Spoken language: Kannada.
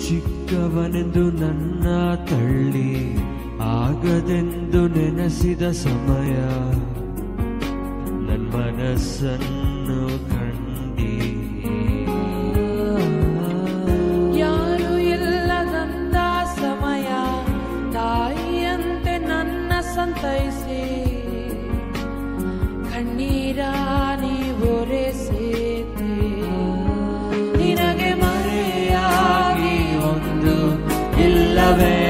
ಚಿಕ್ಕವನೆಂದು ನನ್ನ ತಳ್ಳಿ ಆಗದೆಂದು ನೆನೆಸಿದ ಸಮಯ ನನ್ನ ಮನಸ್ಸನ್ನು ಕಂಡಿ ಯಾರು ಇಲ್ಲದಂತ ಸಮಯ ತಾಯಿಯಂತೆ ನನ್ನ ಸಂತೈಸಿ ಕಣ್ಣೀರ ನೀವೊರೆಸಿದೆ ನಿನಗೆ ಮರೆಯಾಗಿ ಒಂದು ಇಲ್ಲವೇ